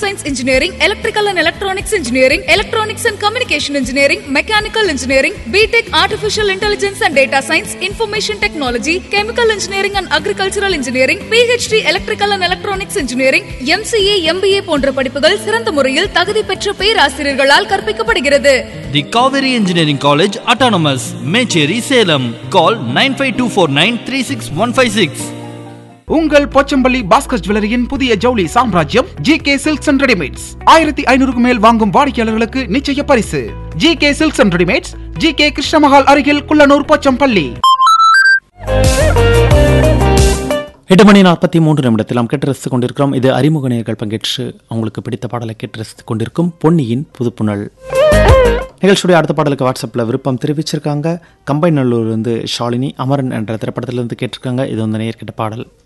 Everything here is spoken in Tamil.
science engineering, electrical and electronics engineering, electronics and communication engineering, mechanical engineering, BTech artificial intelligence and data science, information technology, chemical engineering and agricultural engineering, PhD electrical and electronics engineering, MCA, MBA போன்ற படிப்புகள் சிறந்த முறையில் தகுதி பெற்ற பேராசிரியர்களால் கற்பிக்கப்படுகிறது the Kaveri engineering college autonomous Mecheri Salem call nine five two four nine three six one five six உங்கள் போச்சம்பள்ளி பாஸ்கர் ஜுவல்லரியின் புதிய ஜவுளி சாம்ராஜ்யம் G K silks and readymades ஆயிரத்தி ஐநூறுக்கு மேல் வாங்கும் வாடிக்கையாளர்களுக்கு நிச்சய பரிசு G K silks and readymades G K Krishnamahal அருகில் குள்ளனூர் போச்சம்பள்ளி எட்டு மணி நாற்பத்தி மூன்று நிமிடத்தில் நாம் கேட்டு ரசித்துக் கொண்டிருக்கிறோம் இது அறிமுக நேயர்கள் பங்கேற்று அவங்களுக்கு பிடித்த பாடலை கேட்டு ரசித்துக் கொண்டிருக்கும் பொன்னியின் புதுப்புணல் நிகழ்ச்சியுடைய அடுத்த பாடலுக்கு வாட்ஸ்அப்பில் விருப்பம் தெரிவிச்சிருக்காங்க கம்பைநல்லூர்லேருந்து ஷாலினி அமரன் என்ற திரைப்படத்திலிருந்து கேட்டிருக்காங்க இது வந்து நேயர்கிட்ட பாடல்